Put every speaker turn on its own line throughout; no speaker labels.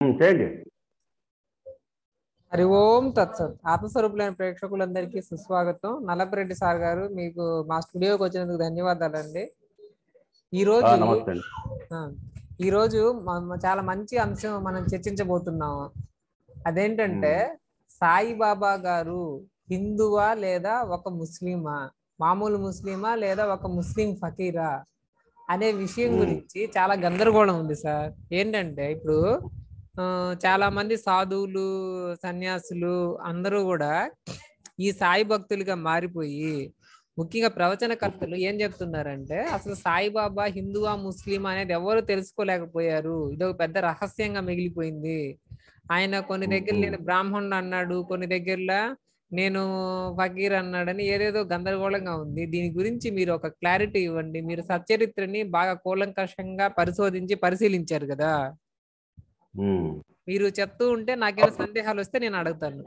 ఉమ్, చేయండి
హరి ఓం తత్సత్ ఆత్మస్వరూపులైన ప్రేక్షకులందరికీ సుస్వాగతం నల్లపరెడ్డి సార్ గారు మీకు మా స్టూడియోకి వచ్చినందుకు ధన్యవాదాలండి ఈ
ఆ,
రోజు
నమస్తే అండి
ఆ, ఈ రోజు మ- మ- చాలా మంచి అంశం మనం చర్చించబోతున్నాము అదేంటంటే సాయిబాబా గారు హిందువా లేదా ఒక ముస్లిమా మామూలు ముస్లిమా లేదా ఒక ముస్లిం ఫకీరా అనే విషయం
మ్మ్.
గురించి చాలా గందరగోళం ఉంది సార్ ఏంటంటే ఇప్పుడు ఆ, చాలా మంది సాధువులు సన్యాసులు అందరూ కూడా ఈ సాయి భక్తులుగా మారిపోయి ముఖ్యంగా ప్రవచనకర్తలు ఏం చెప్తున్నారంటే అసలు సాయిబాబా హిందువా ముస్లిం అనేది ఎవరు తెలుసుకోలేకపోయారు ఇది ఒక పెద్ద రహస్యంగా మిగిలిపోయింది ఆయన కొన్ని దగ్గర నేను బ్రాహ్మణుడు అన్నాడు కొన్ని దగ్గరలో నేను ఫకీర్ అన్నాడని ఏదేదో గందరగోళంగా ఉంది దీని గురించి మీరు ఒక క్లారిటీ ఇవ్వండి మీరు సచ్చరిత్రని బాగా కూలంకషంగా పరిశోధించి పరిశీలించారు కదా
ఉమ్,
మీరు చెప్తూ ఉంటే నాకేమైనా సందేహాలు వస్తే నేను అడుగుతాను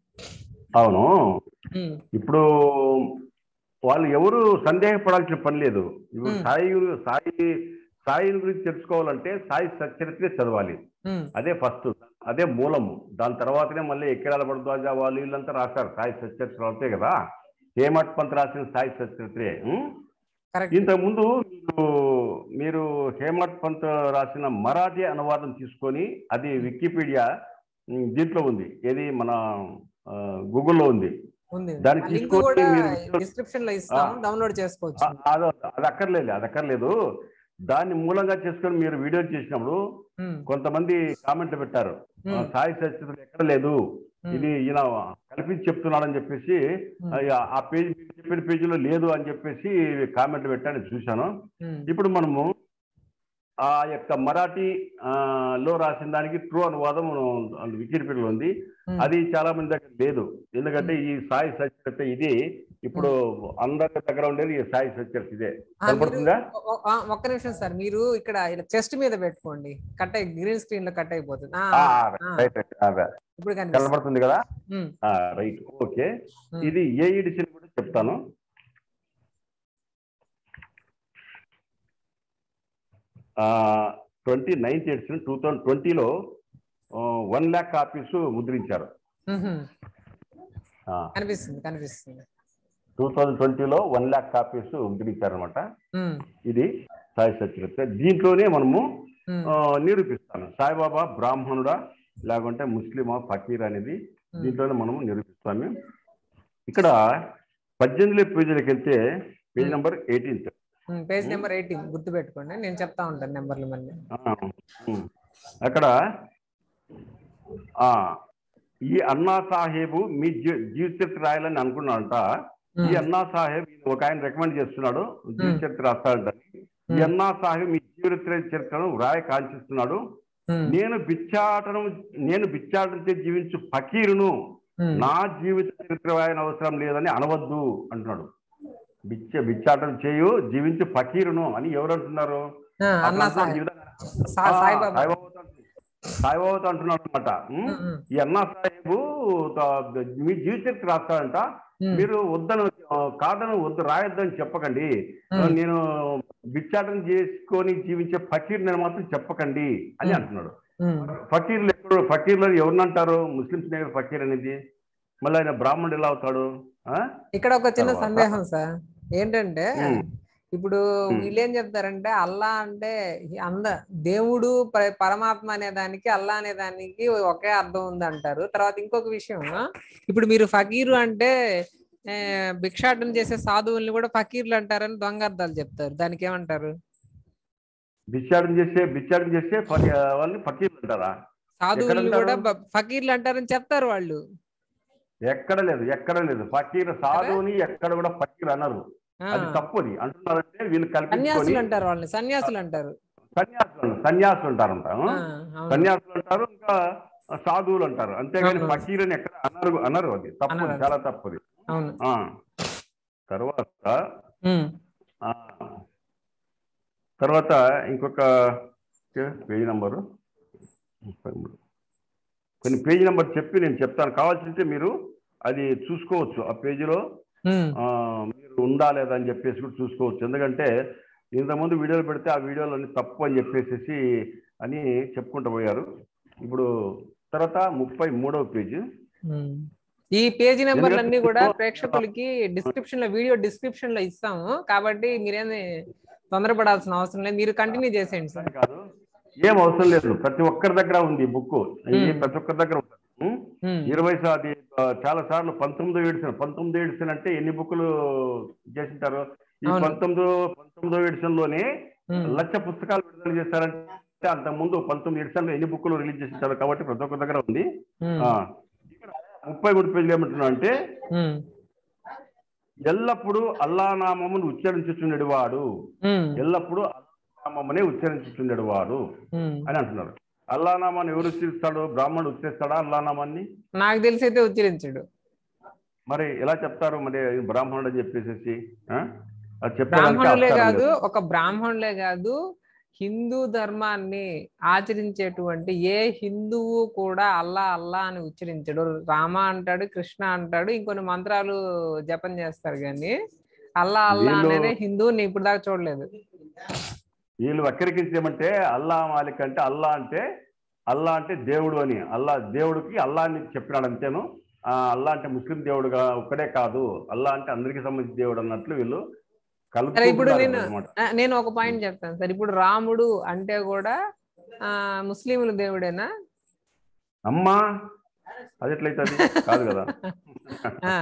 అవును
ఉమ్,
ఇప్పుడు వాళ్ళు ఎవరు సందేహపడాల్సిన పని లేదు ఇప్పుడు
మ్మ్.
సాయి గురి- సాయి సాయి గురించి తెలుసుకోవాలంటే సాయి సచరిత్రే చదవాలి
ఉమ్,
అదే ఫస్ట్ అదే మూలము దాని తర్వాతనే మళ్ళీ ఎక్కడ భరద్వాజ వాళ్ళు వీళ్ళంతా రాశారు సాయి సచరిత్ర అంతే కదా హేమట్ పంత్ రాసిన సాయి సచరిత్రే ఉమ్?
కరెక్ట్
ఇంతకు ముందు మీరు మీరు హేమట్ పంత్ రాసిన మరాఠీ అనువాదం తీసుకొని అది వికీపీడియా ఉమ్, దీంట్లో ఉంది ఏది మన ఆ, గూగుల్లో ఉంది
ఉంది
దాన్ని
ఆ లింక్
తీసుకొని
కూడా
మీరు-
డిస్క్రిప్షన్ లో ఇస్తాము డౌన్లోడ్ చేసుకోవచ్చు
ఆ- అది అది అక్కర్లేదు అది అక్కర్లేదు దాన్ని మూలంగా చేసుకొని మీరు వీడియో చేసినప్పుడు
ఉమ్,
కొంతమంది కామెంట్లు పెట్టారు ఆ,
ఉమ్,
సాయి సచిత్రం ఎక్కడ లేదు
ఉమ్,
ఇది ఈయన కల్పించి చెప్తున్నాడని చెప్పేసి
ఉమ్,
ఆ, ఆ పేజ్ మీరు చెప్పిన పేజీలో లేదు అని చెప్పేసి కామెంట్లు పెట్టాను చూశాను
ఉమ్,
ఇప్పుడు మనము ఆ యొక్క మరాఠీ ఆ, లో రాసిన దానికి ట్రూ అనువాదం వికీపీడియాలో ఉంది
ఉమ్.
అది చాలా మంది దగ్గర లేదు ఎందుకంటే ఈ సాయి సచరిత ఇది ఇప్పుడు అందరి దగ్గర ఉండేది ఈ సాయి సచరిత ఇదే
ఆ, మీరు
కనపడుతుందా
ఒ- ఒ- ఆ, ఒక్క నిమిషం సార్ మీరు ఇక్కడ చెస్ట్ మీద పెట్టుకోండి కట్ అయి గ్రీన్ స్క్రీన్ లో కట్ అయిపోతుంది ఆ,
ఆ,
ఆ,
రైట్ రైట్ అదే.
ఇప్పుడు కనిపిస్తుంది
కనపడుతుంది కదా
ఉమ్,
ఆ, రైట్ ఓకే
ఉమ్,
ఇది ఏ ఎడిషన్ కూడా చెప్తాను twenty ninth edition two thousand ట్వంటీలో వన్ ల్యాక్ కాపీస్ ముద్రించారు
ఉహుం. కనిపిస్తుంది కనిపిస్తుంది
టూ థౌజండ్ ట్వంటీలో వన్ ల్యాక్ కాపీస్ ముద్రించారు అనమాట
ఉమ్,
ఇది సాయి సచరిత్ర దీంట్లోనే మనము
ఉమ్,
ఆ, నిరూపిస్తాను సాయిబాబా బ్రాహ్మణుడా లేకుంటే ముస్లిమా ఫకీర్ అనేది
ఉమ్,
దీంట్లోనే మనము నిరూపిస్తాము ఇక్కడ పద్దెనిమిది పేజీలకు వెళ్తే పేజ్ నెంబర్ ఎయిటీన్త్
ఉమ్, పేజ్ నెంబర్ ఎయిటీన్ గుర్తు పెట్టుకోండి నేను చెప్తా ఉంటాను నెంబర్లు మళ్ళీ
అక్కడ ఆ, ఈ అన్నా సాహేబు మీ జీ- జీవిత చరిత్ర రాయాలని అనుకున్నాడంట ఈ
ఉమ్,
అన్నా సాహెబ్ ఈయన ఒక ఆయన రికమెండ్ చేస్తున్నాడు జీవిత చరిత్ర రాస్తాడంట ఈ
ఉమ్,
అన్నా సాహెబ్ మీ జీవిత చరిత్రను వ్రాయ కాంక్షిస్తున్నాడు
ఉమ్,
నేను బిచ్చాటనం నేను బిచ్చాటంతో జీవించు ఫకీరును
ఉమ్,
నా జీవిత చరిత్ర రాయని అవసరం లేదని అనవద్దు అంటున్నాడు బిచ్చ బిచ్చాటం చేయు జీవించు ఫకీరును అని ఎవరు అంటున్నారు
ఆ,
అతను
అన్నా
అంటున్నాడు ఈ
సాహెబ్
విధంగా.
సా-
ఆ,
సాయిబాబా
సాయిబాబాతో అంటున్నాడు. సాయిబాబాతో అంటున్నాడు అనమాట
ఉమ్, ఉమ్,
ఈ అన్నా సాహెబు త- మీ జీవిత చరిత్ర రాస్తాడంట
ఉమ్,
మీరు వద్దను ఆ, కాదను వద్దు రాయొద్దని చెప్పకండి
ఉమ్,
నేను బిచ్చాటం చేసుకొని జీవించే ఫకీర్ నేను మాత్రం చెప్పకండి అని
ఉమ్.
అంటున్నాడు
ఉమ్,
ఫకీర్లు ఎప్పుడు ఫకీర్లు ఎవరిని అంటారు ముస్లిమ్స్ దగ్గర ఫకీర్ అనేది మళ్ళీ ఆయన బ్రాహ్మణుడు ఎలా అవుతాడు ఆ?
ఇక్కడ ఒక చిన్న
తర్వాత?
సందేహం సార్ ఏంటంటే
ఉమ్,
ఇప్పుడు
ఉమ్.
వీళ్ళు ఏం చెప్తారంటే అల్లా అంటే ఈ అంద దేవుడు ప- పరమాత్మ అనే దానికి అల్లా అనే దానికి ఒకే అర్థం ఉంది అంటారు తర్వాత ఇంకొక విషయం ఇప్పుడు మీరు ఫకీరు అంటే ఏ, భిక్షాటన చేసే సాధువుల్ని కూడా ఫకీర్లు అంటారని దొంగ అర్థాలు చెప్తారు దానికి ఏమంటారు
బిచ్చాటం చేసే బిచ్చాటం చేస్తే ఫకీ- వాళ్ళని ఫకీర్లు అంటారా
సాధువుల్ని
ఎక్కడంటారు?
కూడా బ- ఫకీర్లు అంటారని చెప్తారు వాళ్ళు
ఎక్కడ లేదు ఎక్కడ లేదు ఫకీర్ సాధువుని ఎక్కడ కూడా ఫకీర్ అనరు
ఆ,
అది తప్పుది అంటున్నారంటే వీళ్ళు కల్పించుకొని
సన్యాసులు అంటారు వాళ్ళని సన్యాసులు అంటారు
సన్యాసులు సన్యాసులు అంటారంట
ఆ, అవును.
సన్యాసులు అంటారు ఇంకా సాధువులు అంటారు అంతేగాని
అవును.
ఫకీర్ అని ఎక్కడ అనరు అనరు అది తప్పు
అనరు.
చాలా తప్పుది
అవును
ఆ తర్వాత
ఉమ్,
ఆ, తర్వాత ఇంకొక పేజీ నంబరు కొన్ని పేజీ నెంబర్ చెప్పి నేను చెప్తాను కావాల్సింటే మీరు అది చూసుకోవచ్చు ఆ పేజీలో
ఉమ్,
ఆ, మీరు ఉందా లేదా అని చెప్పేసి కూడా చూసుకోవచ్చు ఎందుకంటే ఇంతకుముందు వీడియోలు పెడితే ఆ వీడియోలు అన్ని తప్పు అని చెప్పేసి అని చెప్పుకుంటూ పోయారు ఇప్పుడు తర్వాత ముప్పై మూడవ పేజీ
ఉమ్. ఈ పేజీ నెంబర్లన్నీ కూడా
ఎందుకంటే-
ప్రేక్షకులకి డిస్క్రిప్షన్ లో వీడియో డిస్క్రిప్షన్ లో ఇస్తాము కాబట్టి మీరేమి తొందరపడాల్సిన అవసరం లేదు మీరు కంటిన్యూ చేసేయండి సార్
కాదు ఏం అవసరం లేదు ప్రతి ఒక్కరి దగ్గర ఉంది బుక్ ఇది
Hmm.
ప్రతి ఒక్కరి దగ్గర ఉంటుంది ఉం?
ఉమ్.
ఇరవై సా- అది ఆ, చాలా సార్లు పంతొమ్మిదో ఎడిషన్ పంతొమ్మిదో ఎడిషన్ అంటే ఎన్ని బుక్లు చేసింటారు ఈ
అవును.
పంతొమ్మిదో పంతొమ్మిదో ఎడిషన్ లోనే
ఉమ్.
లక్ష పుస్తకాలు విడుదల చేశారంటే అంత ముందు పంతొమ్మిది ఎడిషన్లో ఎన్ని బుక్లు రిలీజ్ చేసింటారు కాబట్టి ప్రతి ఒక్కరి దగ్గర ఉంది
ఉమ్.
ఆ, ఇక్కడ ముప్పై మూడు పేజీలు ఏమంటున్నా అంటే
ఉమ్.
ఎల్లప్పుడూ అల్లా నామమును ఉచ్చరించుచుండెడు వాడు
ఉమ్.
ఎల్లప్పుడూ అల్లా నామమునే ఉచ్చరించుచుండెడు వాడు
ఉమ్.
అని అంటున్నారు అల్లా నామాన్ని ఎవరు ఉచ్చరిస్తాడు బ్రాహ్మణుడు ఉచ్చరిస్తాడా అల్లా నామాన్ని
నాకు తెలిసి అయితే ఉచ్చరించాడు
మరి ఎలా చెప్తారు మరి బ్రాహ్మణుడు అని చెప్పేసి ఆ? అది చెప్పడానికి
బ్రాహ్మణులే
ఆస్కారం
కాదు
లేదు.
ఒక బ్రాహ్మణులే కాదు హిందూ ధర్మాన్ని ఆచరించేటువంటి ఏ హిందువు కూడా అల్లా అల్లా అని ఉచ్చరించడు రామ అంటాడు కృష్ణ అంటాడు ఇంకొన్ని మంత్రాలు జపం చేస్తారు కానీ అల్లా అల్లా
వీళ్ళు-
అనేది హిందువుని ఇప్పుడు దాకా చూడలేదు
వీళ్ళు వక్రీకరించేమంటే అల్లా మాలిక్ అంటే అల్లా అంటే అల్లా అంటే దేవుడు అని అల్లా దేవుడికి అల్లా అని చెప్పినాడు అంతేను ఆ, అల్లా అంటే ముస్లిం దేవుడుగా ఒక్కడే కాదు అల్లా అంటే అందరికీ సంబంధించిన దేవుడు అన్నట్లు వీళ్ళు
సరే ఇప్పుడు నేను
కలుపుకుంటున్నారు అన్నమాట.
ఆ, నేను ఒక పాయింట్ చెప్తాను సార్ ఇప్పుడు రాముడు అంటే కూడా ఆ ముస్లింల దేవుడేనా
అమ్మా అది ఎట్లయితుంది కాదు కదా
ఆ,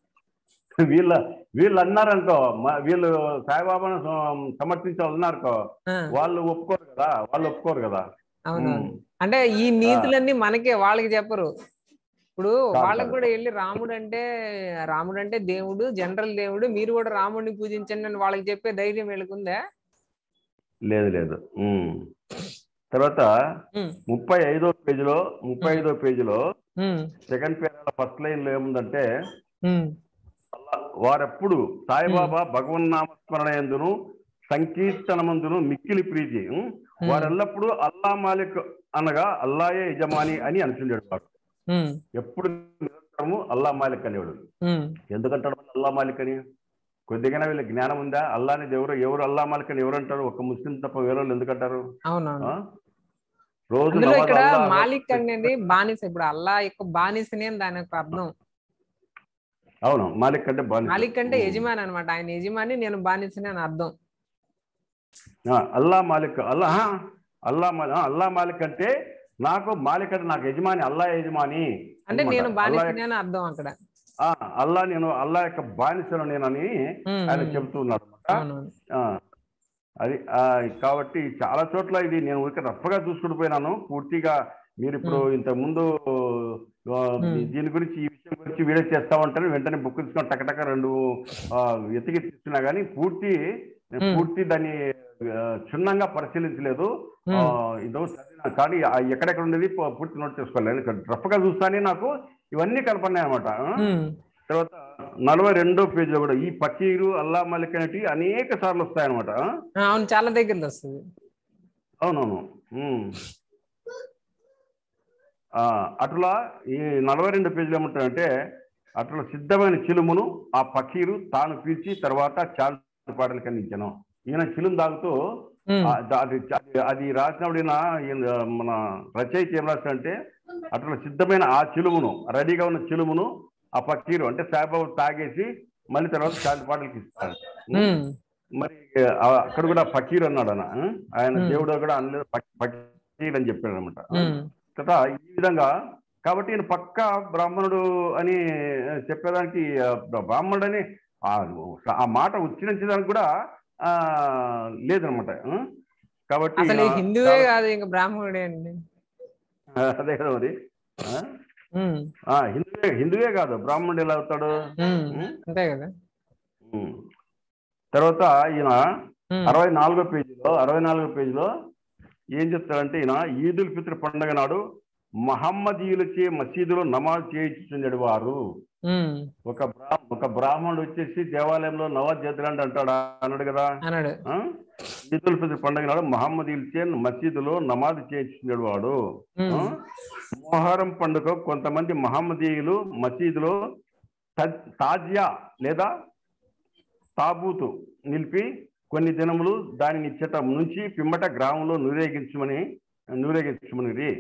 వీళ్ళ వీళ్ళు అన్నారనుకో మ- వీళ్ళు సాయిబాబాను సమ- సమర్థించాలన్నారనుకో
ఆ,
వాళ్ళు ఒప్పుకోరు కదా వాళ్ళు ఒప్పుకోరు కదా
అవునవును
ఉమ్.
అంటే ఈ నీతులన్నీ మనకే వాళ్ళకి చెప్పరు ఇప్పుడు
కాదు,
వాళ్ళకి
కాదు.
కూడా వెళ్ళి రాముడు అంటే రాముడు అంటే దేవుడు జనరల్ దేవుడు మీరు కూడా రాముడిని పూజించండి అని వాళ్ళకి చెప్పే ధైర్యం వీళ్ళకుందా
లేదు లేదు ఉమ్. తర్వాత
ఉమ్,
ముప్పై ఐదో పేజీలో ముప్పై ఐదో పేజీలో
ఉమ్,
సెకండ్ పేరాల ఫస్ట్ లైన్ లో ఏముందంటే
ఉమ్,
వారెప్పుడు సాయిబాబా భగవన్నామస్మరణ ఎందును సంకీర్తనమందును మిక్కిలి ప్రీతి ఉమ్, వారెల్లప్పుడూ అల్లా మాలిక్ అనగా అల్లాయే యజమాని అని అనుచుండేడు వాడు
ఉమ్,
ఎప్పుడు నిరంతరము అల్లా మాలిక్ అనేవాడు
ఉమ్,
ఎందుకంటాడు మరి అల్లా మాలిక్ అని కొద్దిగా వీళ్ళ జ్ఞానం ఉందా అల్లాని ఎవరు ఎవరు అల్లా మాలిక్ అని ఎవరు అంటారు ఒక ముస్లిం తప్ప వేరే వాళ్ళు ఎందుకంటారు
అవునవును
ఆ? రోజు
అందులో
నమాజ్
ఇక్కడ
అల్లా-
మాలిక్ అనేది బానిస ఇప్పుడు అల్లా యొక్క బానిసని అని దాని యొక్క అర్థం
అవును మాలిక్ అంటే బానిస.
మాలిక్ అంటే యజమాని అన్నమాట ఆయన యజమాని నేను బానిసని అని అర్థం
ఆ, అల్లా మాలిక్ అల్లా ఆ, అల్లా మాలి- ఆ, అల్లా మాలిక్ అంటే నాకు మాలిక్ అంటే నాకు యజమాని అల్లా యజమాని
అంటే
అన్నమాట.
నేను
అల్లా
బానిసని అని అర్థం అక్కడ
ఆ, అల్లా నేను అల్లా యొక్క బానిసను నేనని
ఉమ్,
ఆయన
ఉమ్,
చెబుతూ ఉన్నాడు అనమాట
అవునవును
అది ఆ, కాబట్టి చాలా చోట్ల ఇది నేను ఊరికే రఫ్గా చూసుకుంటూ పోయినాను పూర్తిగా మీరు ఇప్పుడు ఇంతకు ముందు ఆ,
Hmm.
దీని గురించి ఈ విషయం గురించి వీడియో చేస్తామంటారు వెంటనే బుక్ తీసుకొని టకటక రెండు ఆ, వెతికి తీసుకున్నా కానీ పూర్తి నేను
Hmm.
పూర్తి దాన్ని ఆ, క్షుణ్ణంగా పరిశీలించలేదు ఆ,
ఉమ్,
ఇదో చదివినా కానీ ఆ ఎక్కడెక్కడ ఉండేది పూ- పూర్తి నోట్ చేసుకోలేదు రఫ్గా చూస్తానే నాకు ఇవన్నీ కనపడినాయి అనమాట
ఉమ్,
తర్వాత నలభై రెండో పేజీలో కూడా ఈ పకీరు అల్లా మలిక్ అనేటివి అనేక సార్లు వస్తాయన్నమాట
ఆ, అవును చాలా దగ్గరలో వస్తుంది
అవునవును ఉమ్. ఆ, అట్లా ఈ నలభై రెండు పేజీలు ఏమంటారంటే అట్లా సిద్ధమైన చిలుమును ఆ పకీరు తాను పీల్చి తర్వాత చాలు పాటలు ఖండించాను ఈయన చిలుము తాగుతూ
ఉమ్,
ఆ, దా- అది అది- అది రాసినప్పుడు ఈయన ఈయన మన రచయిత ఏం రాస్తాడంటే అట్లా సిద్ధమైన ఆ చిలుమును రెడీగా ఉన్న చిలుమును ఆ పకీరు అంటే సాయిబాబు తాగేసి మళ్ళీ తర్వాత చాలు పాటలకి ఇస్తాడు
ఉమ్,
మరి ఆ, అక్కడ కూడా ఫకీర్ అన్నాడు అన్న ఆ? ఆయన
Hmm.
దేవుడు కూడా అనలేదు ఫక్- ఫకీర్ అని చెప్పాడు అనమాట
ఉమ్,
కదా ఈ విధంగా కాబట్టి ఈయన పక్క బ్రాహ్మణుడు అని చెప్పేదానికి ఆ, బ్రాహ్మణుడు అని ఆ ఆ మాట ఉచ్చరించడానికి కూడా ఆ లేదనమాట ఆ? కాబట్టి
అసలు ఈ
ఈయన
హిందువే
చాలా-
కాదు ఇంకా బ్రాహ్మణుడే అండి
అదే కదా మరి ఆ?
ఉమ్,
ఆ, హిందువే హిందువే కాదు బ్రాహ్మణుడు ఎలా అవుతాడు
ఉమ్,
ఉమ్?
అంతే కదా
ఉమ్. తర్వాత ఈయన
ఉమ్,
అరవై నాలుగో పేజీలో అరవై నాలుగో పేజీలో ఏం చెప్తారంటే ఈయన ఈదుల్ ఫిత్ర్ పండుగ నాడు మహమ్మదీయులచే మసీదులో నమాజ్ చేయించుండేడు వారు
ఉమ్,
ఒక బ్రా ఒక బ్రాహ్మణుడు వచ్చేసి దేవాలయంలో నవాజ్ చేద్దరండి అంటాడు అన్నాడు కదా
అన్నాడు
ఆ? ఈదుల్ ఫిత్ర్ పండుగ నాడు మహమ్మదీయులచే మసీదులో నమాజ్ చేయించుండేడు వాడు
ఉమ్,
ఆ? మొహరం పండుగ కొంతమంది మహమ్మదీయులు మసీదులో త- తాజియా లేదా తాబూతు నిలిపి కొన్ని దినములు దానిని ఇచ్చట నుంచి పిమ్మట గ్రామంలో నూరేగించమని నూరేగించమని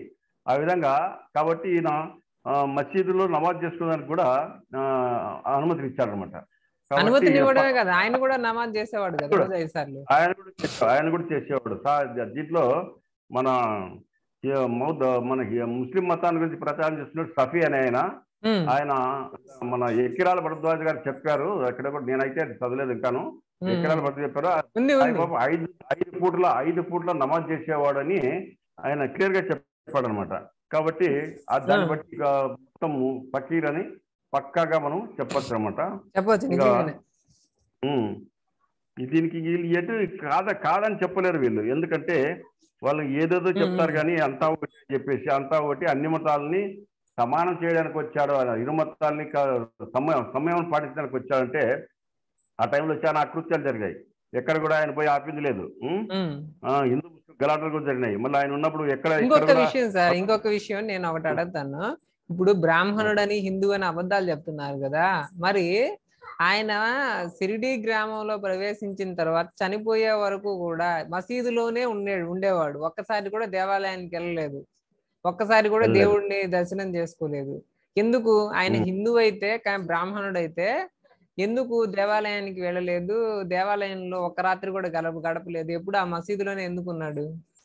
ఆ విధంగా కాబట్టి ఈయన ఆ, మసీదులో నమాజ్ చేసుకోవడానికి కూడా ఆ, అనుమతిని ఇచ్చారనమాట కాబట్టి
అనుమతిని
ఈయన
ఇవ్వడమే కదా ఆయన కూడా నమాజ్ చేసేవాడు కదా రోజు ఐదు సార్లు
ఆయన కూడా చేసేవాడు ఆయన కూడా చేసేవాడు సా- దీంట్లో మన ఈ మౌద్ మన ఈ ముస్లిం మతాన్ని గురించి ప్రచారం చేస్తున్నాడు సఫీ అనే ఆయన
ఉమ్,
ఆయన మన ఎక్కిరాల భరద్వాజ్ గారు చెప్పారు అక్కడ కూడా నేనైతే అది చదవలేదు ఇంకాను
ఉమ్.
ఎక్కిరాల భరద్వాజ్ చెప్పారు
ఉంది
ఆయన
ఉంది
పాపం ఐదు ఐదు పూట్ల ఐదు పూట్ల నమాజ్ చేసేవాడని ఆయన క్లియర్ గా చెప్పాడు అనమాట కాబట్టి ఆ దాన్ని
ఆ.
బట్టి ఇక మొత్తం ఫకీర్ అని పక్కాగా మనం చెప్పొచ్చు అనమాట
చెప్పవచ్చు
ఇంకా
నిజంగానే
ఉమ్. దీనికి వీళ్ళు ఎటు కాద కాదని చెప్పలేరు వీళ్ళు ఎందుకంటే వాళ్ళు ఏదేదో చెప్తారు కానీ అంతా ఒకటి అని చెప్పేసి అంతా ఒకటి అన్ని మతాలని సమానం చేయడానికి వచ్చాడు ఆయన ఇరు మతాలని క- సమయం సమయం పాటించడానికి వచ్చాడంటే ఆ టైంలో చాలా అకృత్యాలు జరిగాయి ఎక్కడ కూడా ఆయన పోయి ఆపింది లేదు ఉమ్?
ఉమ్.
ఆ, హిందూ ముస్లిం గలాటలు కూడా జరిగినాయి మళ్ళీ ఆయన ఉన్నప్పుడు ఎక్కడ ఎక్కడ
ఇంకొక
కూడా
విషయం సార్ ఇంకొక విషయం నేను ఒకటి అడుగుతాను ఇప్పుడు బ్రాహ్మణుడని హిందూ అని అబద్ధాలు చెప్తున్నారు కదా మరి ఆయన సిరిడి గ్రామంలో ప్రవేశించిన తర్వాత చనిపోయే వరకు కూడా మసీదులోనే ఉండే ఉండేవాడు ఒక్కసారి కూడా దేవాలయానికి వెళ్ళలేదు ఒక్కసారి కూడా
వెళ్ళలేదు.
దేవుడిని దర్శనం చేసుకోలేదు ఎందుకు ఆయన
ఉమ్.
హిందూ అయితే కానీ బ్రాహ్మణుడు అయితే ఎందుకు దేవాలయానికి వెళ్ళలేదు దేవాలయంలో ఒక రాత్రి కూడా గడప గడపలేదు ఎప్పుడు ఆ మసీదులోనే ఎందుకు ఉన్నాడు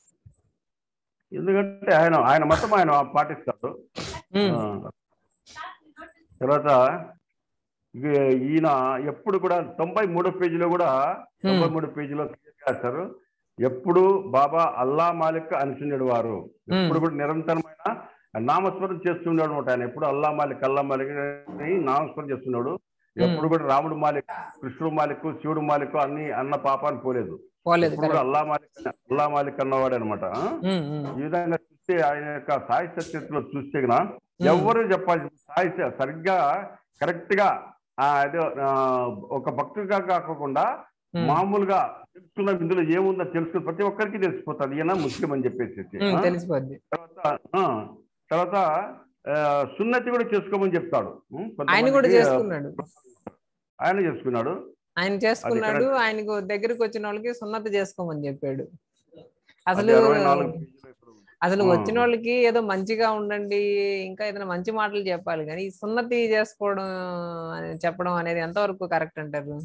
ఎందుకంటే ఆయన ఆయన మతం ఆయన పాటిస్తాడు
ఉమ్.
ఆ. తర్వాత ఇక ఈయన ఎప్పుడు కూడా తొంభై మూడో పేజీలో కూడా తొంభై మూడు పేజీలో clear రాశారు ఎప్పుడు బాబా అల్లా మాలిక్ అనుచుండేడు వారు ఎప్పుడు కూడా నిరంతరమైన నామస్మరణ చేస్తున్నాడు అనమాట ఆయన ఎప్పుడు అల్లా మాలిక్ అల్లా మాలిక్ అని నామస్మరణ చేస్తున్నాడు ఎప్పుడు కూడా రాముడు మాలిక్ కృష్ణుడు మాలిక్ శివుడు మాలిక్ అన్ని అన్న పాపాన్ని పోలేదు
పోలేదు
ఎప్పుడు కూడా
correct.
అల్లా మాలిక్ అల్లా మాలిక్ అన్నవాడు అనమాట
ఉమ్, ఉమ్,
ఈ విధంగా చూస్తే ఆయన యొక్క సాహిత్య చరిత్రలో చూస్తే గన
ఉమ్.
ఎవరు చెప్పాలి సాహిత్య సరిగ్గా కరెక్ట్ గా ఆ, అదే ఆ, ఒక భక్తుడిగా కాకుండా
ఉమ్,
మామూలుగా తెలుసుకున్న ఇందులో ఏముందో తెలుసుకుని ప్రతి ఒక్కరికి తెలిసిపోతుంది ఈయన ముస్లిం అని చెప్పేసి
ఉమ్,
ఆ?
తెలిసిపోద్ది
తర్వాత ఆ, తర్వాత ఆ, సున్నతి కూడా చేసుకోమని చెప్తాడు ఉం?
ఆయన కూడా
కొంతమందికి,
చేసుకున్నాడు
ఆయన చేసుకున్నాడు
ఆయన చేసుకున్నాడు
ఇక్కడ-
ఆయనకు దగ్గరికి వచ్చిన వాళ్ళకి సున్నతి చేసుకోమని చెప్పాడు
అది
అసలు
అరవై నాలుగు పేజీలో ఇప్పుడు.
అసలు
ఆ.
వచ్చిన వాళ్ళకి ఏదో మంచిగా ఉండండి ఇంకా ఏదైనా మంచి మాటలు చెప్పాలి కానీ ఈ సున్నతి చేసుకోవడం అని చెప్పడం అనేది ఎంతవరకు కరెక్ట్ అంటారు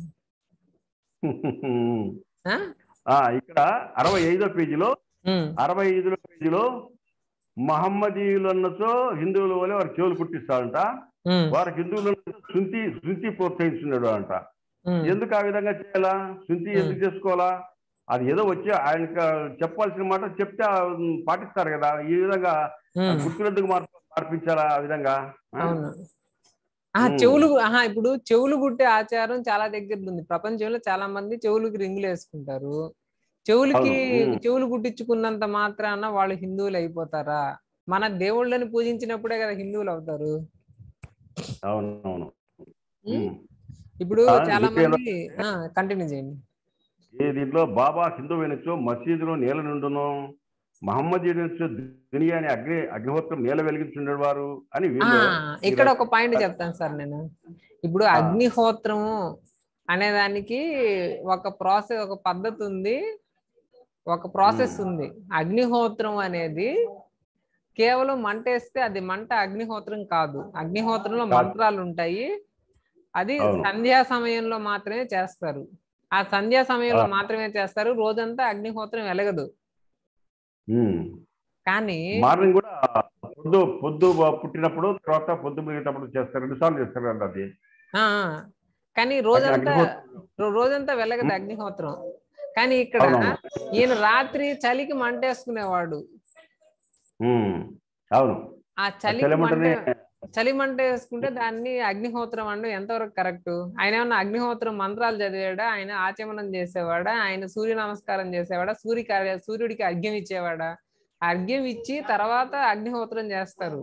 ఆ?
ఆ, ఇక్కడ అరవై ఐదో పేజీలో
ఉమ్,
అరవై ఐదులో పేజీలో మహమ్మదీయులన్నతో హిందువుల వల్ల వారు చెవులు కుట్టిస్తాడంట
ఉమ్,
వారు హిందువులను శుంతి శుంతి ప్రోత్సహిస్తున్నాడు అంట
ఉమ్,
ఎందుకు ఆ విధంగా చేయాలా శుంతి ఎందుకు చేసుకోవాలా అది ఏదో వచ్చి ఆయనకు చెప్పాల్సిన మాట చెప్తే ఆ, ఉమ్, పాటిస్తారు కదా ఈ విధంగా
ఉమ్,
గుర్తులందుకు మార్పు మార్పించాలా ఆ విధంగా ఆ?
అవును ఆ
ఉమ్.
చెవులు ఆహా ఇప్పుడు చెవులు కుట్టే ఆచారం చాలా దగ్గర ఉంది ప్రపంచంలో చాలా మంది చెవులకి రింగులు వేసుకుంటారు చెవులకి
అవును. ఉమ్.
చెవులు కుట్టించుకున్నంత మాత్రాన వాళ్ళు హిందువులు అయిపోతారా మన దేవుళ్ళని పూజించినప్పుడే కదా హిందువులు అవుతారు
అవును అవును
ఉమ్.
ఉమ్.
ఇప్పుడు
ఆ,
చాలా
విషయంలో-
మంది కంటిన్యూ చేయండి
ఈ దీంట్లో బాబా హిందూ వినొచ్చు మసీదులో నేల నుండును మహమ్మదీయుడు దునియాని అగ్ని అగ్నిహోత్రం నేల వెలిగించుండేవారు వారు అని
ఆ
వీళ్ళు
ఇక్కడ ఒక పాయింట్ చెప్తాను సార్ నేను ఇప్పుడు
ఆ.
అగ్నిహోత్రము అనే దానికి ఒక ప్రాసెస్ ఒక పద్ధతి ఉంది ఒక ప్రాసెస్
ఉమ్.
ఉంది అగ్నిహోత్రం అనేది కేవలం మంట వేస్తే అది మంట అగ్నిహోత్రం కాదు అగ్నిహోత్రంలో
కాదు.
మంత్రాలు ఉంటాయి అది
అవును.
సంధ్యా సమయంలో మాత్రమే చేస్తారు ఆ సంధ్యా సమయంలో
ఆ.
మాత్రమే చేస్తారు రోజంతా అగ్నిహోత్రం వెలగదు
ఉమ్.
కానీ
మార్నింగ్ కూడా పొద్దు పొద్దు పుట్టినప్పుడు తర్వాత పొద్దు ముగినప్పుడు చేస్తారు రెండు సార్లు చేస్తారు కదా అది
ఆ ఆ. కానీ రోజంతా
అగ్నిహోత్రం.
రో- రోజంతా వెళ్ళగదు అగ్నిహోత్రం కానీ ఇక్కడ
అవునవును.
ఈయన రాత్రి చలికి మంటేసుకునేవాడు
ఉమ్. అవును
ఆ చలికి మంట
చలిమంటనే
చలి మంట వేసుకుంటే దాన్ని అగ్నిహోత్రం అంటే ఎంతవరకు కరెక్ట్ ఆయన ఏమన్నా అగ్నిహోత్రం మంత్రాలు చదివాడా ఆయన ఆచమనం చేసేవాడా ఆయన సూర్య నమస్కారం చేసేవాడా సూర్య కార్య- సూర్యుడికి అర్ఘ్యం ఇచ్చేవాడా అర్ఘ్యం ఇచ్చి తర్వాత అగ్నిహోత్రం చేస్తారు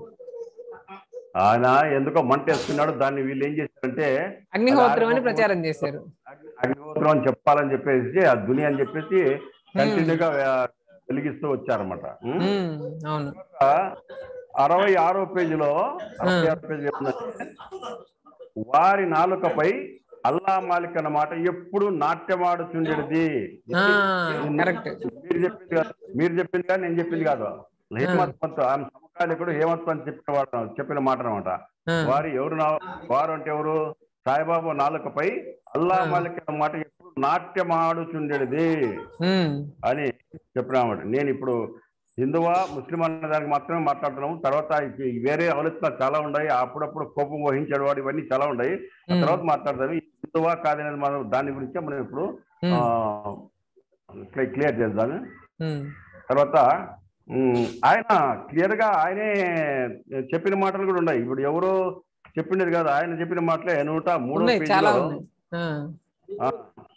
ఆయన ఎందుకో మంట వేస్తున్నాడు దాన్ని వీళ్ళు ఏం చేశారంటే
అగ్నిహోత్రం అని ప్రచారం చేశారు
అగ్ని- అగ్నిహోత్రం అని చెప్పాలని చెప్పేసి ఆ దుని అని చెప్పేసి కంటిన్యూగా వెలిగిస్తూ వచ్చారన్నమాట ఉమ్.
ఉమ్, అవును
అరవై ఆరో పేజీలో అరవై ఆరో పేజీ ఏముందంటే వారి నాలుకపై అల్లా మాలిక్ అన్నమాట ఎప్పుడు నాట్యమాడుచుండేది
ఆ కరెక్ట్
మీరు చెప్పింది కాదు మీరు చెప్పింది కాదు నేను చెప్పింది కాదు హేమంత్ పంత్ ఆమె సమకాలికుడు హేమంత్ పంత్ చెప్పిన వాడు చెప్పిన మాట అనమాట
ఆ,
వారు ఎవరు నా వారు అంటే ఎవరు సాయిబాబా నాలుకపై అల్లా
ఆ.
మాలిక్ అన్న మాట ఎప్పుడు నాట్యమాడుచుండేది
ఉమ్,
అని చెప్పినామాట నేను ఇప్పుడు హిందువా ముస్లిం అన్న దానికి మాత్రమే మాట్లాడుతున్నాము తర్వాత ఈ వేరే ఆలోచనలు చాలా ఉన్నాయి అప్పుడప్పుడు కోపం వహించాడు వాడు ఇవన్నీ చాలా ఉన్నాయి ఆ
ఉమ్,
తర్వాత మాట్లాడదాం ఈ హిందువా కాదనేది మనం దాని గురించే మనం ఇప్పుడు
ఉమ్,
క్లియర్ చేద్దాం
ఉమ్,
తర్వాత ఉమ్, ఆయన క్లియర్ గా ఆయనే చెప్పిన మాటలు కూడా ఉన్నాయి ఇప్పుడు ఎవరు చెప్పిండేది కాదు ఆయన చెప్పిన మాటలే నూట మూడో
ఉన్నాయి చాలా
పేజీలో
ఉన్నాయి ఆ,
ఆ,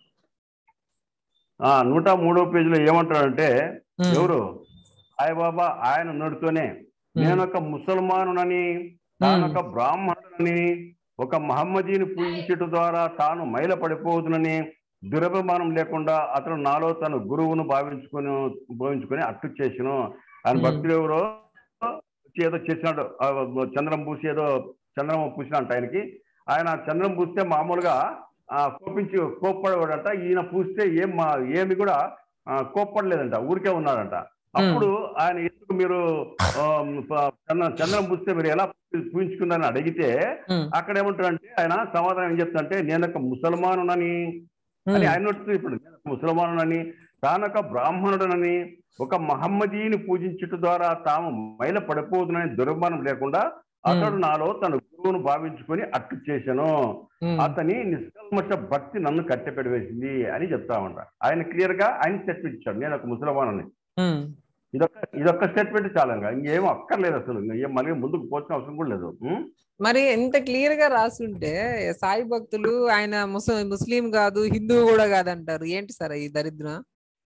ఆ, నూట మూడో పేజీలో ఏమంటాడంటే
ఉమ్,
ఎవరు సాయిబాబా ఆయన నడుతూనే
ఉమ్,
నేను ఒక ముసల్మానునని తానొక బ్రాహ్మణునని ఒక మహమ్మదీని పూజించట ద్వారా తాను మైల పడిపోతుందని దురభిమానం లేకుండా అతను నాలో తన గురువును భావించుకుని భావించుకుని అట్టు చేసిన ఆయన
Hmm.
భక్తుడు ఎవరో వచ్చి ఏదో చేసినాడు ఆ, చంద్రం పూసి ఏదో చంద్రం పూసినట్ట ఆయనకి ఆయన చంద్రం పూస్తే మామూలుగా ఆ, కోపించి కోప్పడేవాడంట ఈయన పూస్తే ఏం మా- ఏమి కూడా ఆ, కోప్పడలేదంట ఊరికే ఉన్నాడంట అప్పుడు ఆయన ఎందుకు మీరు ఆ, ప- చంద్ర- చంద్రం పూస్తే మీరు ఎలా పూజించుకున్నారని అడిగితే
ఉమ్,
అక్కడ ఏమంటాడంటే ఆయన సమాధానం ఏం చెప్తాడంటే నేను ఒక ముసల్మానునని అని
ఉమ్,
ఆయన నడుస్తుంది ఇప్పుడు నేను ఒక ముసల్మానునని తానొక బ్రాహ్మణుడనని ఒక మహమ్మదీని పూజించుట ద్వారా తాము మైల పడిపోతుందని దుర్మానం లేకుండా అతడు నాలో తన గురువును భావించుకొని అట్టు చేశాను
ఉమ్,
అతని నిష్కల్మష భక్తి నన్ను కట్టెపెడి వేసింది అని చెప్తా ఉంటా ఆయన క్లియర్ గా ఆయన స్టేట్మెంట్ ఇచ్చాడు నేను ఒక ముసల్మానని
ఉమ్.
ఇదొక్క ఇదొక్క స్టేట్మెంట్ చాలా ఇంకా ఇంకేం అక్కర్లేదు అసలు ఇంకా ఏం మళ్ళీ ముందుకు పోసిన అవసరం కూడా లేదు ఉం?
మరి ఎంత క్లియర్ గా రాసుంటే సాయి భక్తులు ఆయన ముస్ ముస్లిం కాదు హిందువు కూడా కాదంటారు ఏంటి సార్ ఈ దరిద్రం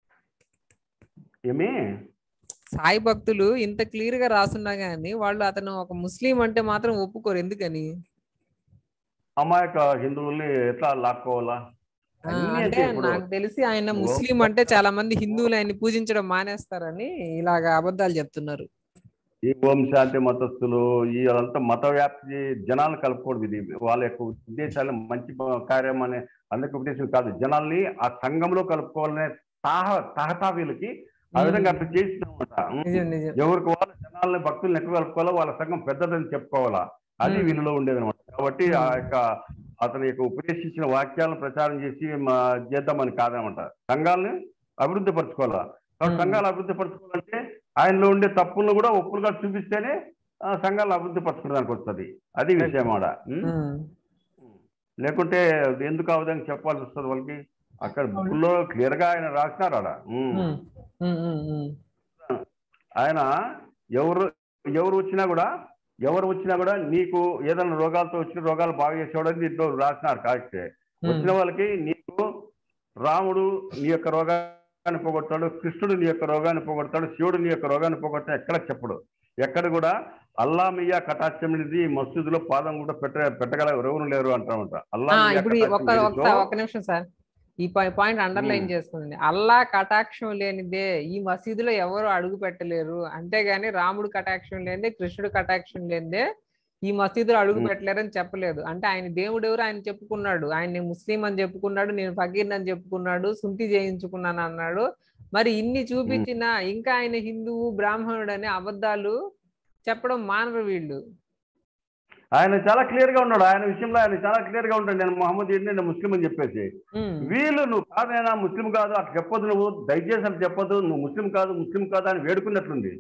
ఏమి
సాయి భక్తులు ఇంత క్లియర్ గా రాసున్నా గానీ వాళ్ళు అతను ఒక ముస్లిం అంటే మాత్రం ఒప్పుకోరు ఎందుకని
అమాయక హిందువుల్ని ఎట్లా లాక్కోవాలా
ఆ,
అన్నీ
అంటే
అంటే ఇప్పుడు
నాకు తెలిసి ఆయన
ఓ-
ముస్లిం అంటే చాలా మంది హిందువులు ఆయన్ని పూజించడం మానేస్తారని ఇలాగా అబద్ధాలు చెప్తున్నారు
ఈ ఓం శాంతి మతస్థులు ఈ అంతా మత వ్యాప్తి జనాలు కలుపుకోవడం ఇది వాళ్ళ యొక్క ఉద్దేశాలు మంచి ప- కార్యం అనే అందరికి ఉద్దేశం కాదు జనాల్ని ఆ సంఘంలో కలుపుకోవాలనే తాహ తహతా వీళ్ళకి ఆ విధంగా అట్లా చేసినామట
నిజం నిజం
ఎవరికి వాళ్ళ జనాల్ని భక్తుల్ని ఎక్కువ కలుపుకోవాలా వాళ్ళ సంఘం పెద్దదని చెప్పుకోవాలా అది
మ్మ్.
వీళ్ళలో ఉండేది అనమాట కాబట్టి ఆ
మ్మ్.
యొక్క అతని యొక్క ఉపదేశించిన వాక్యాలను ప్రచారం చేసి మా చేద్దామని కాదనమాట సంఘాలని అభివృద్ధి పరచుకోవాలా కాబట్టి
మ్మ్.
సంఘాలు అభివృద్ధి పరచుకోవాలంటే ఆయనలో ఉండే తప్పులను కూడా ఒప్పులుగా చూపిస్తేనే ఆ సంఘాలను అభివృద్ధి పరచుకోవడానికి వస్తుంది అది విషయం ఆడ మ్మ్?
ఉమ్,
లేకుంటే ఎందుకు అవదని చెప్పాల్సి వస్తుంది వాళ్ళకి అక్కడ బుక్లో క్లియర్ గా ఆయన రాసినారు ఆడ మ్మ్.
ఉమ్, ఉమ్, ఉమ్, ఉమ్.
ఆయన ఎవరు ఎవరు వచ్చినా కూడా ఎవరు వచ్చినా కూడా నీకు ఏదైనా రోగాలతో వచ్చిన రోగాలు బాగా చేసేవాడని దీంట్లో రాసినారు కాకపోతే వచ్చిన వాళ్ళకి నీకు రాముడు నీ యొక్క రోగాన్ని పోగొడతాడు కృష్ణుడు నీ యొక్క రోగాన్ని పోగొడతాడు శివుడు నీ యొక్క రోగాన్ని పోగొడతాడు ఎక్కడ చెప్పడు ఎక్కడ కూడా అల్లా మియా కటాక్షం అనేది మసూదులో పాదం కూడా పెట్ట పెట్టగల ఎవరు లేరు అంటామంట అల్లా
ఆ,
మియా
ఇప్పుడు ఈ
కటాక్షం
ఒక్క
ఏదితో-
ఒక్క ఒక్క నిమిషం సార్ ఈ పాయింట్ అండర్లైన్
మ్మ్.
చేసుకోండి అల్లా కటాక్షం లేనిదే ఈ మసీదులో ఎవరు అడుగు పెట్టలేరు అంతేగాని రాముడు కటాక్షం లేనిదే కృష్ణుడు కటాక్షం లేనిదే ఈ మసీదులో అడుగు
మ్మ్.
పెట్టలేరని చెప్పలేదు అంటే ఆయన దేవుడు ఎవరు ఆయన చెప్పుకున్నాడు ఆయన ముస్లిం అని చెప్పుకున్నాడు నేను ఫకీర్ అని చెప్పుకున్నాడు సుంటి చేయించుకున్నాను అన్నాడు మరి ఇన్ని చూపించినా ఇంకా ఆయన హిందువు బ్రాహ్మణుడు అనే అబద్ధాలు చెప్పడం మానరు వీళ్ళు
ఆయన చాలా క్లియర్ గా ఉన్నాడు ఆయన విషయంలో ఆయన చాలా క్లియర్ గా ఉంటాడు నేను మహమ్మద్ నేను ముస్లిం అని చెప్పేసి
మ్మ్.
వీళ్ళు నువ్వు కాదైనా ముస్లిం కాదు అట్లా చెప్పొద్దు నువ్వు దయచేసి అట్లా చెప్పొద్దు నువ్వు ముస్లిం కాదు ముస్లిం కాదు అని వేడుకున్నట్లుంది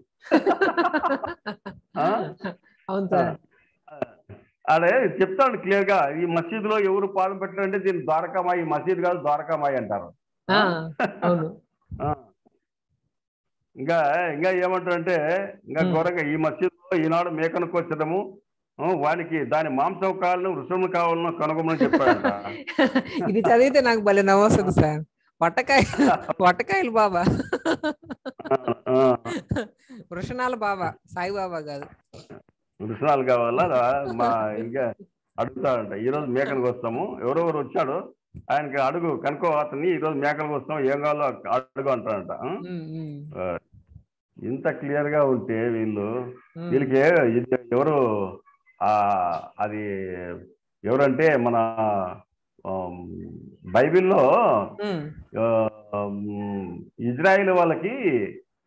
ఆ?
అవును సార్
అదే చెప్తాడు క్లియర్ గా ఈ మసీదులో ఎవరు పాదం పెట్టారంటే దీని ద్వారకామాయి ఈ మసీద్ కాదు ద్వారకామాయి అంటారు
ఆ, అవును
ఆ. ఇంకా ఇంకా ఏమంటారంటే ఇంకా
ఉమ్.
ఘోరంగా ఈ మసీదులో ఈనాడు మేకను కోసడము ఆ, వానికి దాని మాంసం కావాలను రుసుము కావాలను కనుగొమని చెప్పాడంట
ఇది చదివితే నాకు భలే నవ్వు వస్తుంది సార్ వట్టకాయ వట్టకాయలు బాబా
ఆ, ఆ.
వృషణాల బాబా సాయి బాబా కాదు
రుసునాలు కావాలా రా- మా ఇంకా అడుగుతాడంట ఈ రోజు మేకలకు వస్తాము ఎవరెవరు వచ్చాడు ఆయనకి అడుగు కనుక్కో అతన్ని ఈ రోజు మేకలకు వస్తాం ఏం కావాలో అడుగు అంటాడంట ఆ?
ఉమ్, ఉమ్,
ఆ, ఇంత క్లియర్ గా ఉంటే వీళ్ళు
ఉమ్.
వీళ్ళకి ఇది ఎవరు ఆ అది ఎవరంటే మన ఆమ్, బైబిల్లో
ఉమ్,
ఆమ్, ఇజ్రాయిల్ వాళ్ళకి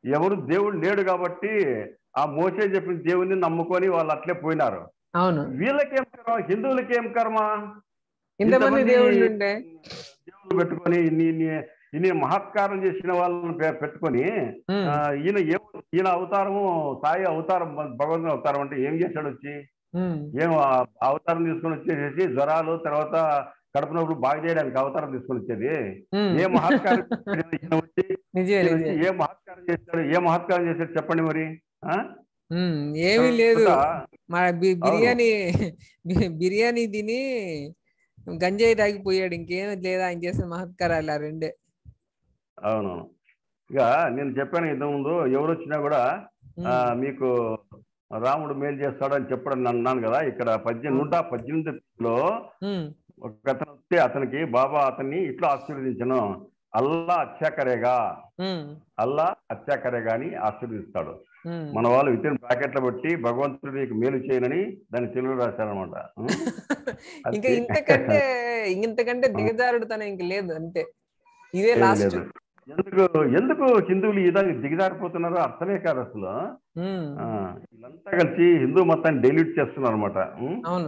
ఎవరు దేవుడు లేడు కాబట్టి ఆ మోసే చెప్పిన దేవుడిని నమ్ముకొని వాళ్ళు అట్లే పోయినారు
అవును
వీళ్ళకేం కర్మ హిందువులకి ఏం కర్మ
ఇంతమంది
ఇంతమంది
దేవుళ్ళు ఉంటే
దేవుళ్ళు పెట్టుకొని ఇన్ని ఇన్ని ఇన్ని మహత్కారం చేసిన వాళ్ళని పె- పెట్టుకొని
ఉమ్,
ఆ, ఈయన ఏ ఈయన అవతారము సాయి అవతారం భగవంతుని అవతారం అంటే ఏం చేశాడు వచ్చి
ఉమ్,
ఏం ఆ అవతారం తీసుకొని వచ్చేసేసి జ్వరాలు తర్వాత కడుపు నొప్పులు బాగా చేయడానికి అవతారం తీసుకొని వచ్చేది
ఉమ్.
ఏ మహత్కారం చేశాడు ఈయన వచ్చి
నిజమే
ఈయన వచ్చి
నిజమే
ఏ మహత్కారం చేశాడు ఏ మహత్కారం చేశాడు చెప్పండి మరి ఆ?
ఉమ్, ఏమీ లేదు
తర్వాత,
మన బి- బిర్యానీ బి- బిర్యానీ తిని గంజాయి తాగిపోయాడు ఇంకేం లేదా ఆయన చేసిన మహత్కారాలు ఆ రెండే
అవును ఇక నేను చెప్పాను ఇంతకుముందు ఎవరు వచ్చినా కూడా
ఉమ్,
ఆ, మీకు రాముడు మేలు చేస్తాడు అని చెప్పడం అన్నాను కదా ఇక్కడ పద్దెనిమిది నూట పద్దెనిమిదిలో
ఉమ్,
ఒక అతను వస్తే అతనికి బాబా అతన్ని ఇట్లా ఆశీర్వదించను అల్లా అత్యాకరేగా
ఉమ్,
అల్లా అత్యాకరేగా అని ఆశీర్వదిస్తాడు
ఉమ్.
మన వాళ్ళు వితిన్ బ్రాకెట్లో పెట్టి భగవంతుడు నీకు మేలు చేయనని దాన్ని తెలుగు రాశారనమాట
ఇంకా ఇంతకంటే ఇంతకంటే దిగజారుడు తన ఇంక లేదు అంతే ఇదే లాస్ట్
ఎందుకు ఎందుకు హిందువులు ఈ విధంగా దిగజారిపోతున్నారో అర్థమే కాదు అసలు ఆ, వీళ్ళంతా కలిసి హిందూ మతాన్ని డైల్యూట్ చేస్తున్నారు అనమాట
అవును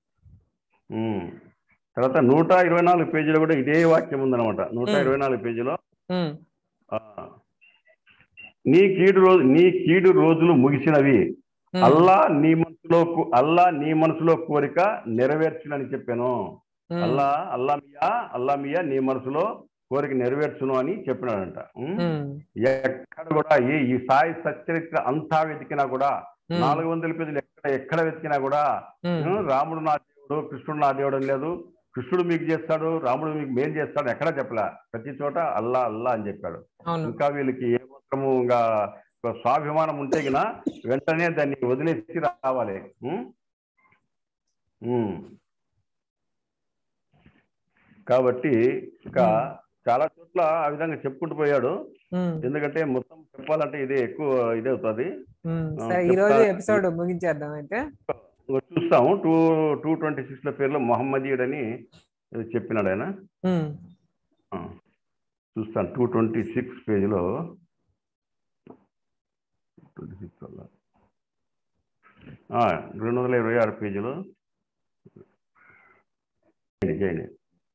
తర్వాత నూట ఇరవై నాలుగు పేజీలో కూడా ఇదే వాక్యం ఉందన్నమాట నూట
మ్.
ఇరవై నాలుగు పేజీలో
ఉమ్,
ఆ, నీ కీడు రోజు నీ కీడు రోజులు ముగిసినవి
ఉమ్,
అల్లా నీ మనసులో కు- అల్లా నీ మనసులో కోరిక నెరవేర్చునని చెప్పాను
ఉమ్,
అల్లా అల్లా మియా అల్లా మియా నీ మనసులో కోరిక నెరవేర్చును అని చెప్పినాడంట ఉమ్.
ఉమ్,
ఎక్కడ కూడా ఈ ఈ సాయి సచరిత్ర అంతా వెతికినా కూడా
ఉమ్,
నాలుగు వందల పేజీలు ఎక్కడ ఎక్కడ వెతికినా కూడా
ఉమ్,
ఉమ్, రాముడు నా దేవుడు కృష్ణుడు నా దేవుడు అని లేదు కృష్ణుడు మీకు చేస్తాడు రాముడు మీకు మేలు చేస్తాడు ఎక్కడా చెప్పలే ప్రతి చోట అల్లా అల్లా అని చెప్పాడు
అవును
ఇంకా వీళ్ళకి ఏ మాత్రము ఇంకా ఒక స్వాభిమానం ఉంటే గిన వెంటనే దాన్ని వదిలేసి రావాలి ఉమ్? ఉమ్. కాబట్టి ఇంకా చాలా చోట్ల ఆ విధంగా చెప్పుకుంటూ పోయాడు
ఉమ్,
ఎందుకంటే మొత్తం చెప్పాలంటే ఇది ఎక్కువ ఇది అవుతుంది
ఉమ్.
ఆ,
సరే ఈ రోజు
చెప్తా.
ఎపిసోడ్ ముగించేద్దాం అయితే
చూస్తాము టూ టూ ట్వంటీ సిక్స్ లో పేర్లో మొహమ్మదీయుడు అని ఏదో చెప్పినాడు ఆయన
ఉమ్,
ఆ, చూస్తాను టూ ట్వంటీ సిక్స్ పేజీలో ట్వంటీ సిక్స్ వల్ల ఆ, రెండు వందల ఇరవై ఆరు పేజీలో చేయండి, చేయండి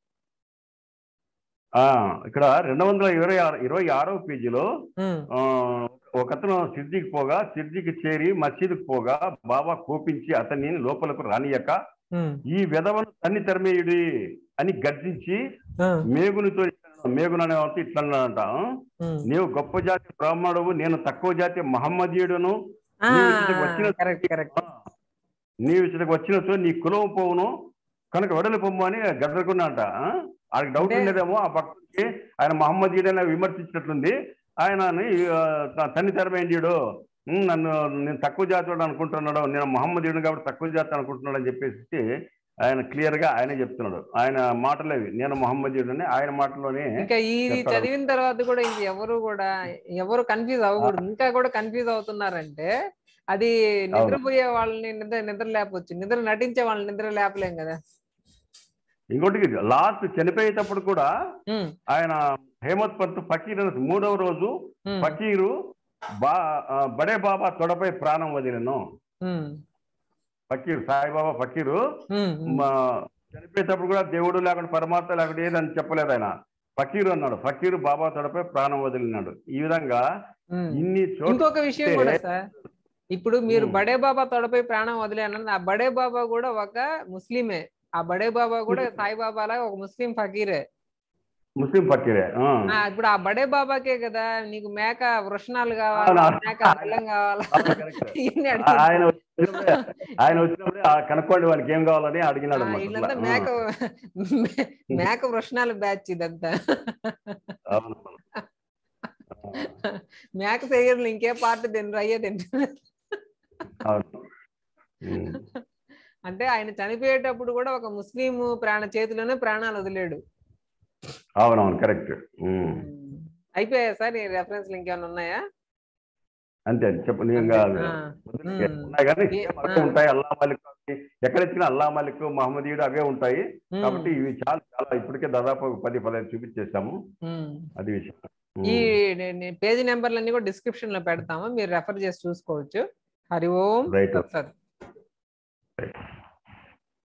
ఆ, ఇక్కడ రెండు వందల ఇరవై ఆరు ఇరవై ఆరో పేజీలో
ఉమ్,
ఆ, ఒకతను సిద్ధికి పోగా సిద్ధికి చేరి మసీదుకు పోగా బాబా కోపించి అతన్ని లోపలకు రానియక
ఉమ్,
ఈ విధవను తన్ని తరిమేయుడి అని గర్జించి
ఉమ్,
మేగునితో ఇట్లా- మేగును అనే వాడితో ఇట్లా అన్నాడంట
ఉమ్.
నీవు గొప్ప జాతి బ్రాహ్మణువు నేను తక్కువ జాతి మహమ్మదీయుడును
ఆ,
నీవు ఇచ్చటకు వచ్చిన
కరెక్ట్ కరెక్ట్
నీవు ఇచ్చటకు వచ్చినచో నీ కులం పోవును కనుక వెడలి పొమ్ము అని గద్దరుకున్నాడంట ఆ? ఆయనకు డౌట్
అంటే-
ఉండేదేమో ఆ భక్తుడికి ఆయన మహమ్మదీయుడని విమర్శించినట్లుంది ఆయన తన్ని తెరమేండియుడు ఉమ్, నన్ను నేను తక్కువ జాతి అనుకుంటున్నాడు నేను మహమ్మదీయుడు కాబట్టి తక్కువ జాతి అనుకుంటున్నాడు అని చెప్పేసి ఆయన క్లియర్ గా ఆయనే చెప్తున్నాడు ఆయన మాటలేవి నేను మహమ్మదీయుడని ఆయన మాటలోనే
ఇంకా ఇది
చెప్పారు.
చదివిన తర్వాత కూడా ఇంక ఎవరు కూడా ఎవరు కన్ఫ్యూజ్ అవ్వకూడదు ఇంకా కూడా కన్ఫ్యూజ్ అవుతున్నారంటే అది నిద్రపోయే వాళ్ళని నిద్ర నిద్ర లేపవచ్చు నిద్ర నటించే వాళ్ళని నిద్ర లేపలేం కదా
ఇంకోటి లాస్ట్ చనిపోయేటప్పుడు కూడా
ఉమ్,
ఆయన హేమత్ పంత్ ఫకీర్ అనే మూడవ రోజు
ఉమ్,
ఫకీరు బా ఆ, బడే బాబా తొడపై ప్రాణం వదిలేను
ఉమ్,
ఫకీర్ సాయిబాబా ఫకీరు
ఉమ్, ఉమ్.
మా చనిపోయేటప్పుడు కూడా దేవుడు లేకుండా పరమాత్మ లేకుండా ఏదని చెప్పలేదు ఆయన ఫకీరు అన్నాడు ఫకీరు బాబా తొడపై ప్రాణం వదిలినాడు ఈ విధంగా
ఉమ్.
ఇన్ని చోట్ల
ఇంకొక విషయం
అంటే-
కూడా సార్ ఇప్పుడు మీరు
ఉమ్.
బడే బాబా తొడపై ప్రాణం వదిలేనన్న ఆ బడే బాబా కూడా ఒక ముస్లిమే ఆ బడే బాబా కూడా సాయిబాబా లాగా ఒక ముస్లిం ఫకీరే
ముస్లిం ఫకీరే ఆ.
ఆ, ఇప్పుడు ఆ బడే బాబాకే కదా నీకు మేక వృషణాలు కావాలా
అవునా?
మేక బెల్లం కావాలా
అవును, correct.
ఇవన్నీ
ఆ-
అడిగి
ఆయన వచ్చినప్పుడే ఆయన వచ్చినప్పుడే ఆ కనుక్కోండి వాళ్ళకి ఏం కావాలని అడిగినాడు అన్నమాట
వీళ్ళంతా
అట్లా.
మేక మే- మేక వృషణాలు బ్యాచ్ ఇదంతా
ఆ, అవును.
మేక శరీరంలో ఇంకే పార్ట్ తినరు అయ్యే తింటారు
అవును ఉమ్.
అంటే ఆయన చనిపోయేటప్పుడు కూడా ఒక ముస్లిం ప్రాణ చేతిలోనే ప్రాణాలు వదిలేడు
అవునవును కరెక్ట్
అయిపోయా సార్ ఈ రెఫరెన్స్ ఇంకేమైనా ఉన్నాయా
అంతే అండి చెప్పు నేను
అంతే.
కాదు.
ఆ,
వదిలేకే.
ఉమ్.
ఉన్నాయి కానీ
ఏ-
మనకు
ఆ.
ఉంటాయి అల్లా మలిక్ ఎక్కడ ఇచ్చినా అల్లా మలిక్ మహమ్మదీయుడు అవే ఉంటాయి
ఉమ్,
కాబట్టి ఇవి చాలా చాలా ఇప్పటికే దాదాపు ఒక పది పదహైదు చూపించేసాము
ఉమ్.
అది విషయం
ఈ పేజీ నెంబర్లన్నీ కూడా డిస్క్రిప్షన్ లో పెడతాము మీరు రెఫర్ చేసి చూసుకోవచ్చు హరి ఓం
Right.
తత్సత్
Right.